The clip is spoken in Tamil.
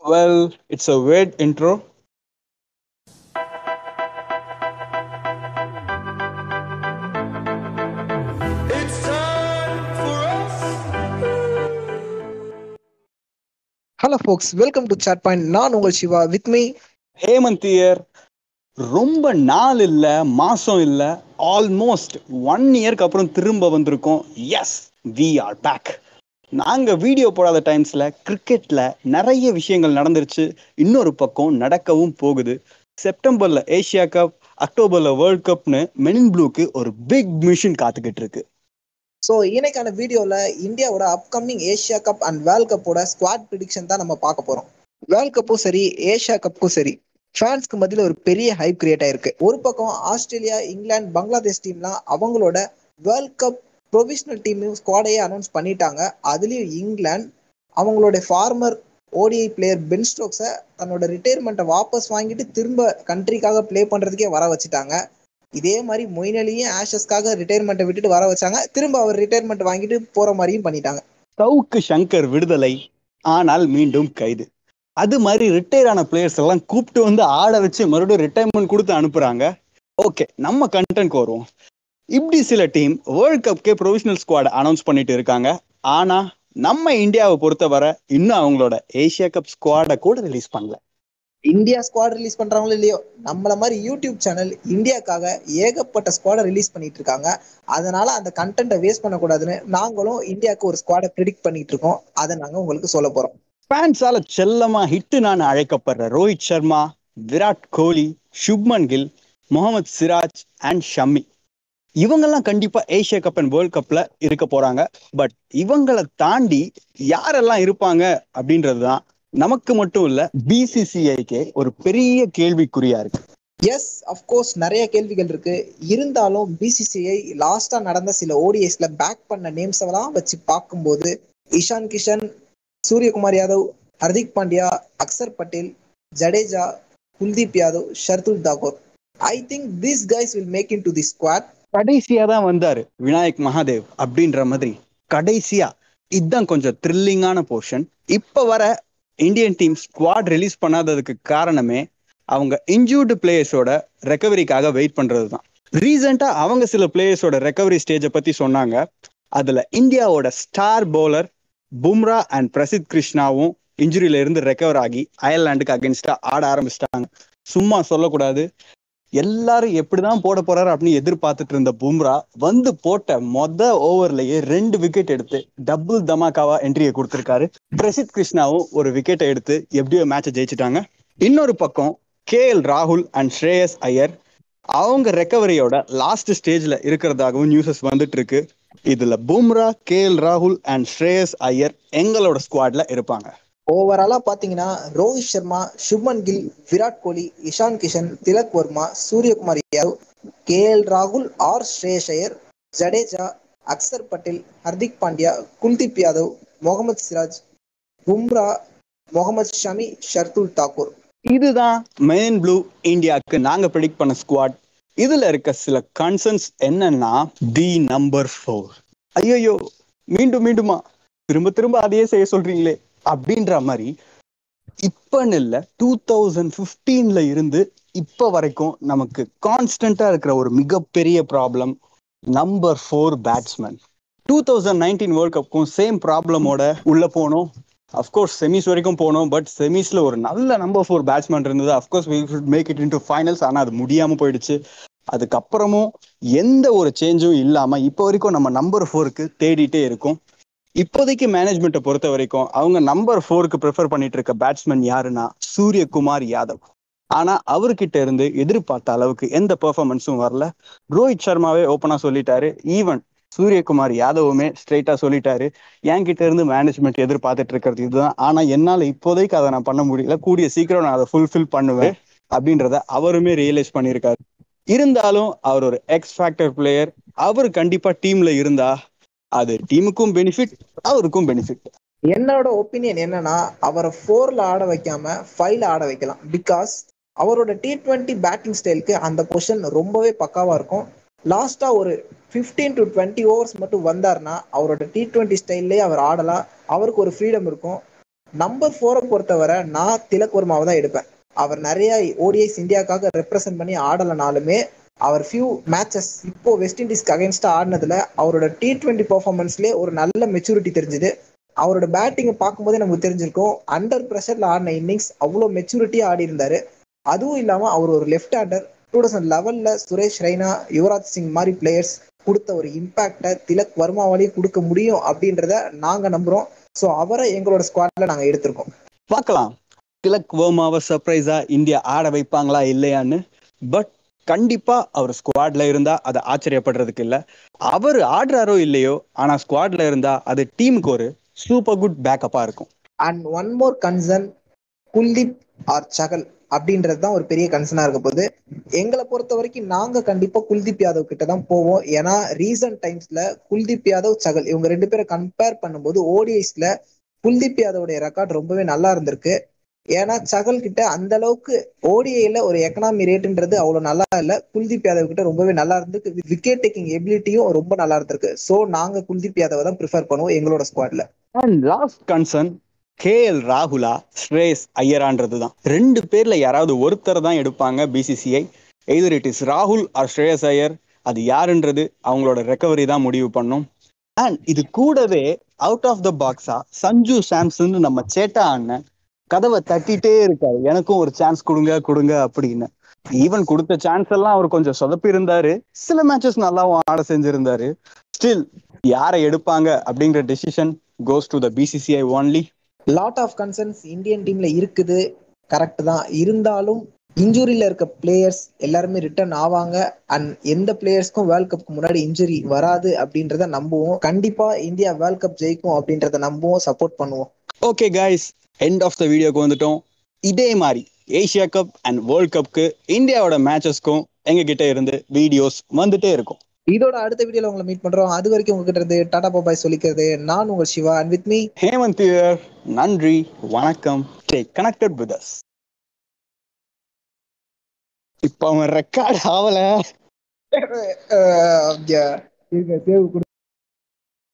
Well, it's a weird intro. It's time for us. Hello folks welcome to chat point நான் உங்கள் Siva with me Hemant year ரொம்ப நாள் இல்ல மாசம் இல்ல ஆல்மோஸ்ட் ஒன் இயர்க்கு அப்புறம் திரும்ப வந்திருக்கோம் எஸ் வி ஆர் பேக் நாங்க வீடியோ போடாத டைம்ஸ்ல கிரிக்கெட்ல நிறைய விஷயங்கள் நடந்துருச்சு இன்னொரு பக்கம் நடக்கவும் போகுது செப்டம்பர்ல ஏசியா கப் அக்டோபர்ல வேர்ல்ட் கப்னு மெனின் ப்ளூக்கு ஒரு பிக் மிஷின் காத்துக்கிட்டு இருக்கு ஸோ இன்னைக்கான வீடியோவில் இந்தியாவோட upcoming Asia cup and world கப்போட ஸ்குவாட் ப்ரிடிக்ஷன் தான் நம்ம பார்க்க போகிறோம் வேர்ல்ட் கப்பும் சரி ஏஷியா கப்பும் சரி ஃபேன்ஸ்க்கு மத்தியில் ஒரு பெரிய ஹைப் கிரியேட் ஆயிருக்கு ஒரு பக்கம் ஆஸ்திரேலியா இங்கிலாந்து பங்களாதேஷ் டீம்லாம் அவங்களோட வேர்ல்ட் கப் ப்ரொவிஷனல் டீம் ஸ்குவாடையே அனௌன்ஸ் பண்ணிட்டாங்க அதுலேயும் இங்கிலாந்து அவங்களோட ஃபார்மர் ஓடிஐ பிளேயர் பென் ஸ்டோக்ஸை தன்னோட ரிட்டையர்மெண்ட்டை வாபஸ் வாங்கிட்டு திரும்ப கண்ட்ரிக்காக ப்ளே பண்ணுறதுக்கே வர வச்சுட்டாங்க இதே மாதிரி மொயின் அலியும் ஆஷஸ்க்காக ரிட்டையர்மெண்ட்டை விட்டுட்டு வர வச்சாங்க திரும்ப அவர் ரிட்டையர்மெண்ட் வாங்கிட்டு போற மாதிரியும் பண்ணிட்டாங்க சவுக்கு சங்கர் விடுதலை ஆனால் மீண்டும் கைது அது மாதிரி ரிட்டையர் ஆன பிளேயர்ஸ் எல்லாம் கூப்பிட்டு வந்து ஆட வச்சு மறுபடியும் ரிட்டையர்மெண்ட் கொடுத்து அனுப்புறாங்க ஓகே நம்ம கண்டென்ட்க்கு வருவோம் இப்படி சில டீம் வேர்ல்ட் கப்கே ப்ரொவிஷனல் ஸ்குவாட் அனௌன்ஸ் பண்ணிட்டு இருக்காங்க ஆனா நம்ம இந்தியாவை பொறுத்தவரை இன்னும் அவங்களோட ஏசியா கப் ஸ்குவாடை கூட ரிலீஸ் பண்ணல இந்தியா ஸ்குவாட் ரிலீஸ் பண்றாங்களோ இல்லையோ நம்மள மாதிரி யூடியூப் சேனல் இந்தியாக்காக ஏகப்பட்ட ஸ்குவாடை ரிலீஸ் பண்ணிட்டு இருக்காங்க அதனால அந்த கண்டென்ட்டை வேஸ்ட் பண்ணக்கூடாதுன்னு நாங்களும் இந்தியாவுக்கு ஒரு ஸ்குவாடை ப்ரிடிக்ட் பண்ணிட்டு இருக்கோம் அதை நாங்க உங்களுக்கு சொல்ல போறோம் ஃபேன்ஸால செல்லமா ஹிட்டு நான் அழைக்கப்படுற ரோஹித் சர்மா விராட் கோலி சுப்மன் கில் முகமது சிராஜ் அண்ட் ஷம்மி இவங்கெல்லாம் கண்டிப்பா ஏசியா கப் அண்ட் வேர்ல்ட் கப்ல இருக்க போறாங்க பட் இவங்களை தாண்டி யாரெல்லாம் இருப்பாங்க அப்படின்றது தான் நமக்கு மட்டும் இல்ல பிசிசிஐக்கே ஒரு பெரிய கேள்விக்குறியா இருக்கு எஸ் அஃப்கோர்ஸ் நிறைய கேள்விகள் இருக்கு இருந்தாலும் பிசிசிஐ லாஸ்டா நடந்த சில ஓடிஎஸ்ல பேக் பண்ண நேம்ஸ் எல்லாம் வச்சு பார்க்கும்போது Ishan Kishan Suryakumar Yadav Hardik Pandya Axar Patel Jadeja Kuldeep Yadav Shardul Thakur I think this guys will make in to the squad கடைசியா தான் வந்தாரு விநாயக் மகாதேவ் அப்படின்ற மாதிரி கடைசியா இதுதான் கொஞ்சம் த்ரில்லிங்கான போர்ஷன் இப்ப வர இந்தியன் டீம் ஸ்குவாட் ரிலீஸ் பண்ணாததுக்கு காரணமே அவங்க இன்ஜூர்டு பிளேயர்ஸோட ரெக்கவரிக்காக வெயிட் பண்றது தான் ரீசெண்டா அவங்க சில பிளேயர்ஸோட ரெக்கவரி ஸ்டேஜை பத்தி சொன்னாங்க அதுல இந்தியாவோட star bowler Bumrah and Prasidh கிருஷ்ணாவும் இன்ஜுரியில இருந்து ரெக்கவர் ஆகி அயர்லாண்டுக்கு அகேன்ஸ்டா ஆட ஆரம்பிச்சிட்டாங்க சும்மா சொல்லக்கூடாது எல்லாரும் எப்படிதான் போட போறாரு அப்படின்னு எதிர்பார்த்துட்டு இருந்த பும்ரா வந்து போட்ட மொத ஓவர்லயே ரெண்டு விக்கெட் எடுத்து டபுள் தமாக்காவா என்ட்ரியை கொடுத்திருக்காரு பிரசித் கிருஷ்ணாவும் ஒரு விக்கெட்டை எடுத்து எப்படியோ மேட்சை ஜெயிச்சிட்டாங்க இன்னொரு பக்கம் கே எல் ராகுல் அண்ட் ஸ்ரேயஸ் ஐயர் அவங்க ரெக்கவரியோட லாஸ்ட் ஸ்டேஜ்ல இருக்கிறதாகவும் நியூஸஸ் வந்துட்டு இருக்கு இதுல பும்ரா கே எல் ராகுல் அண்ட் ஸ்ரேயஸ் ஐயர் எங்களோட ஸ்குவாட்ல இருப்பாங்க ஓவராலா பாத்தீங்கன்னா ரோஹித் சர்மா சுப்மன் கில் விராட் கோலி இஷான் கிஷன் திலக் வர்மா சூரியகுமார் யாதவ் கே எல் ராகுல் ஆர் ஸ்ரேயஸ் ஐயர் ஜடேஜா அக்சர் பட்டேல் ஹர்திக் பாண்டியா குல்தீப் யாதவ் முகமது சிராஜ் பும்ரா முகமது ஷமி ஷர்துல் தாக்கூர் இதுதான் மெயின் ப்ளூ இந்தியாவுக்கு நாங்க ப்ரெடிக்ட் பண்ண ஸ்குவாட் இதுல இருக்க சில கன்சர்ன்ஸ் என்னன்னா தி நம்பர் ஃபோர் ஐயோ மீண்டும் மீண்டுமா திரும்ப திரும்ப அதையே செய்ய சொல்றீங்களே அப்படின்ற மாதிரி இப்பன்னு இல்ல டூ தௌசண்ட் ஃபிஃப்டீன்ல இருந்து இப்ப வரைக்கும் நமக்கு கான்ஸ்டன்டா இருக்கிற ஒரு மிகப்பெரிய problem number four batsman two thousand nineteen world கப்புக்கும் சேம் ப்ராப்ளமோட உள்ள போனோம் அஃப்கோர்ஸ் செமிஸ் வரைக்கும் போனோம் பட் செமிஸ்ல ஒரு நல்ல நம்பர் ஃபோர் பேட்ஸ்மேன் இருந்தது of course we should make it into finals ஆனால் அது முடியாம போயிடுச்சு அதுக்கப்புறமும் எந்த ஒரு சேஞ்சும் இல்லாம இப்போ வரைக்கும் நம்ம நம்பர் ஃபோருக்கு தேடிட்டே இருக்கோம் இப்போதைக்கு மேனேஜ்மெண்ட்டை பொறுத்த வரைக்கும் அவங்க நம்பர் ஃபோருக்கு ப்ரிஃபர் பண்ணிட்டு இருக்க பேட்ஸ்மேன் யாருன்னா சூரியகுமார் யாதவ் ஆனா அவர்கிட்ட இருந்து எதிர்பார்த்த அளவுக்கு எந்த பெர்ஃபார்மன்ஸும் வரல ரோஹித் சர்மாவே ஓப்பனா சொல்லிட்டாரு ஈவன் சூரியகுமார் யாதவுமே ஸ்ட்ரைட்டா சொல்லிட்டாரு என்கிட்ட இருந்து மேனேஜ்மெண்ட் எதிர்பார்த்துட்டு இருக்கிறது இதுதான் ஆனா என்னால இப்போதைக்கு அதை நான் பண்ண முடியல கூடிய சீக்கிரம் நான் அதை ஃபுல்ஃபில் பண்ணுவேன் அப்படின்றத அவருமே ரியலைஸ் பண்ணியிருக்காரு இருந்தாலும் அவர் ஒரு எக்ஸ் ஃபேக்டர் பிளேயர் அவர் கண்டிப்பா டீம்ல இருந்தா அது டீமுக்கும் பெனிஃபிட் அவருக்கும் பெனிஃபிட் என்னோட ஒப்பீனியன் என்னன்னா அவரை ஃபோர்ல ஆட வைக்காம ஃபைவ்ல ஆட வைக்கலாம் பிகாஸ் அவரோட டி ட்வெண்ட்டி பேட்டிங் ஸ்டைலுக்கு அந்த பொசிஷன் ரொம்பவே பக்காவா இருக்கும் லாஸ்டா ஒரு ஃபிஃப்டீன் டு டுவெண்ட்டி ஓவர்ஸ் மட்டும் வந்தார்னா அவரோட டி ட்வெண்ட்டி ஸ்டைல்லே அவர் ஆடலாம் அவருக்கு ஒரு ஃப்ரீடம் இருக்கும் நம்பர் ஃபோரை பொறுத்தவரை நான் திலக் வர்மாவை தான் எடுப்பேன் அவர் நிறைய ஓடிஐஸ் இந்தியாவுக்காக ரெப்ரசென்ட் பண்ணி ஆடலைனாலுமே அவர் ஃபியூ மேட்சஸ் இப்போ வெஸ்ட் இண்டீஸ்க்கு அகைன்ஸ்டா ஆடினதுல அவரோட டி ட்வெண்ட்டி பெர்ஃபார்மன்ஸ்லேயே ஒரு நல்ல மெச்சூரிட்டி தெரிஞ்சுது அவரோட பேட்டிங்கை பார்க்கும்போதே நமக்கு தெரிஞ்சிருக்கும் அண்டர் ப்ரெஷர்ல ஆடின இன்னிங்ஸ் அவ்வளோ மெச்சூரிட்டியாக ஆடி இருந்தாரு அதுவும் இல்லாமல் அவர் ஒரு லெஃப்ட் ஹேண்டர் டூ தௌசண்ட் லெவனில் சுரேஷ் ரெய்னா யுவராஜ் சிங் மாதிரி பிளேயர்ஸ் கொடுத்த ஒரு இம்பாக்டை திலக் வர்மாவாலேயும் கொடுக்க முடியும் அப்படின்றத நாங்கள் நம்புகிறோம் ஸோ அவரை எங்களோட ஸ்குவாட்ல நாங்கள் எடுத்திருக்கோம் பார்க்கலாம் திலக் வர்மாவை சர்ப்ரைஸா இந்தியா ஆட வைப்பாங்களா இல்லையான்னு பட் கண்டிப்பா அவர் ஸ்குவாட்ல இருந்தா அதை ஆச்சரியப்படுறதுக்கு இல்ல அவர் ஆடுறாரோ இல்லையோ ஆனா ஸ்குவாட்ல இருந்தா அது டீமுக்கு ஒரு சூப்பர் குட் பேக்கப்பா இருக்கும் and one more concern Kuldeep or Chahal அப்படின்றது தான் ஒரு பெரிய கன்சர்னா இருக்க போகுது எங்களை பொறுத்த வரைக்கும் நாங்க கண்டிப்பா குல்தீப் யாதவ் கிட்ட தான் போவோம் ஏன்னா ரீசன்ட் டைம்ஸ்ல குல்தீப் யாதவ் சகல் இவங்க ரெண்டு பேரை கம்பேர் பண்ணும்போது ஓடிஐஸ்ல குல்தீப் யாதவுடைய ரெக்கார்ட் ரொம்பவே நல்லா இருந்திருக்கு ஏன்னா சகல் கிட்ட அந்த அளவுக்கு ஓடிஐல ஒரு எக்கனாமி ரேட்ன்றது அவ்வளவு நல்லா இல்ல குல்தீப் யாதவ் கிட்ட ரொம்பவே நல்லா இருந்திருக்கு விக்கெட் டேக்கிங் எபிலிட்டியும் ரொம்ப நல்லா இருந்திருக்கு சோ நாங்க குல்தீப் யாதவ் தான் ப்ரிஃபர் பண்ணுவோம் எங்களோட ஸ்குவாட்ல and last concern K L ராகுலா ஸ்ரேஸ் ஐயரான்றது தான் ரெண்டு பேர்ல யாராவது ஒருத்தர் தான் எடுப்பாங்க பிசிசிஐ எய்தர் இட் இஸ் ராகுல் ஆர் ஸ்ரேயஸ் ஐயர் அது யாருன்றது அவங்களோட ரெக்கவரி தான் முடிவு பண்ணும் அண்ட் இது கூடவே அவுட் ஆஃப் த பாக்ஸா சஞ்சு சாம்சன் நம்ம சேட்டா அண்ணன் கதவை தட்டிட்டே இருக்காரு எனக்கும் ஒரு சான்ஸ் கொடுங்க கொடுங்க அப்படின்னு ஈவன் கொடுத்த சான்ஸ் எல்லாம் அவர் கொஞ்சம் சொதப்பி இருந்தாரு சில மேட்சஸ் நல்லாவும் ஆட செஞ்சிருந்தாரு ஸ்டில் யாரை எடுப்பாங்க அப்படிங்கிற decision goes to the BCCI only lot of concerns Indian டீம்ல இருக்குது கரெக்ட் தான் இருந்தாலும் இன்ஜுரியில இருக்க பிளேயர்ஸ் எல்லாருமே ரிட்டர்ன் ஆவாங்க அண்ட் எந்த பிளேயர்ஸ்க்கும் வேர்ல்ட் கப்க்கு முன்னாடி இன்ஜுரி வராது அப்படின்றத நம்புவோம் கண்டிப்பா இந்தியா வேர்ல்ட் கப் ஜெயிக்கும் அப்படின்றத நம்புவோம் சப்போர்ட் பண்ணுவோம் okay guys end of the வீடியோக்கு வந்துட்டோம் இதே மாதிரி ஏசியா கப் அண்ட் வேர்ல்ட் கப்க்கு இந்தியாவோட மேட்சஸ்க்கும் எங்க கிட்ட இருந்து வீடியோஸ் வந்துட்டே இருக்கும் இதோட அடுத்த வீடியோல உங்களை மீட் பண்றோம் அது வரைக்கும் உங்ககிட்ட இருந்து டாடா பாபாய் சொல்லிக்கிறது நான் உங்கள் Siva and with me Hemant here. நன்றி வணக்கம் டேக் கனெக்டட் வித் அஸ் இப்போ அவன் ரெக்கார்ட் ஆகல இருங்க சேவ்